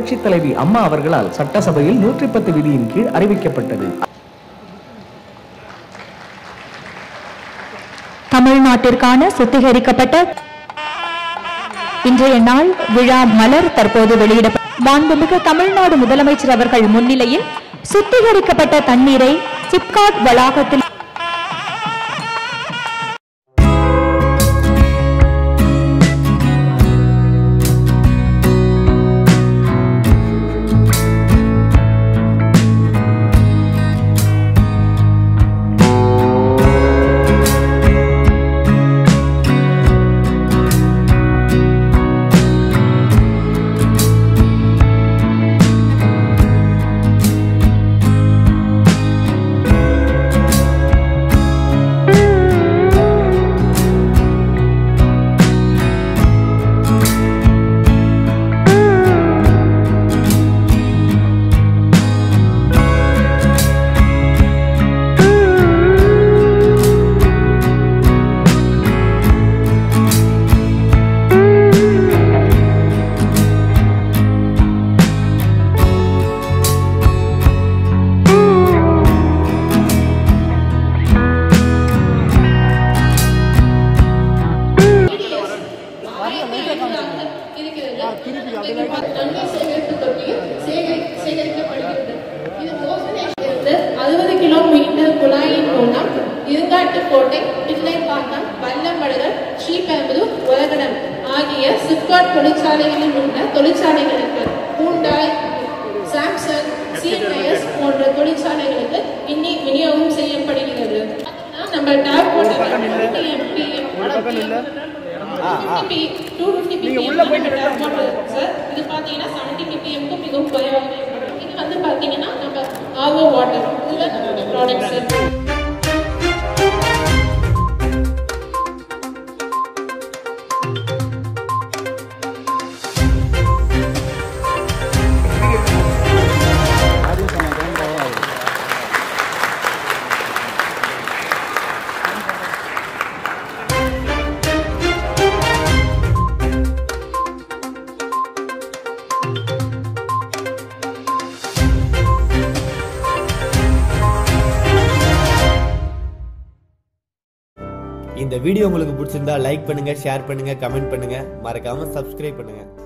புரட்சி தலைவி அம்மா அவர்களால் சட்டசபையில் நூற்றி பத்து விதியின் கீழ் அறிவிக்கப்பட்டது தமிழ்நாட்டிற்கான சுத்திகரிக்கப்பட்ட இன்றைய நாள் விழா மலர் தற்போது வெளியிட மாண்புமிகு தமிழ்நாடு முதலமைச்சர் அவர்கள் முன்னிலையில் சுத்திகரிக்கப்பட்ட தண்ணீரை சிப்காட் வளாகத்தில் அறுபது கிலோமீட்டர் குழாயின் மூலம் இருங்காட்டுக்கோட்டை பிள்ளைப்பாக்கம் வல்லம்படுதல் ஸ்ரீபெரும்புதூர் உலகடம் ஆகிய சிப்காட் தொழிற்சாலைகளில் உள்ள தொழிற்சாலைகளுக்கு ஹூண்டாய் சாம்சங் சிஎம்ஐஎஸ் போன்ற தொழிற்சாலைகளுக்கு இன்னி விநியோகம் செய்யப்படுகிறது நம்ம டேப் போட்டு MP two fifty BPM sir இது பார்த்தீங்கன்னா செவன்டி பிபிஎம்க்கு மிகவும் குறைவாக இருக்கும் இது வந்து பார்த்தீங்கன்னா நம்ம ஆர்ஓ வாட்டர் இதில் நம்மளோட ப்ராடக்ட் சார் இந்த வீடியோ உங்களுக்கு பிடிச்சிருந்தா லைக் பண்ணுங்க ஷேர் பண்ணுங்க கமெண்ட் பண்ணுங்க மறக்காம சப்ஸ்கிரைப் பண்ணுங்க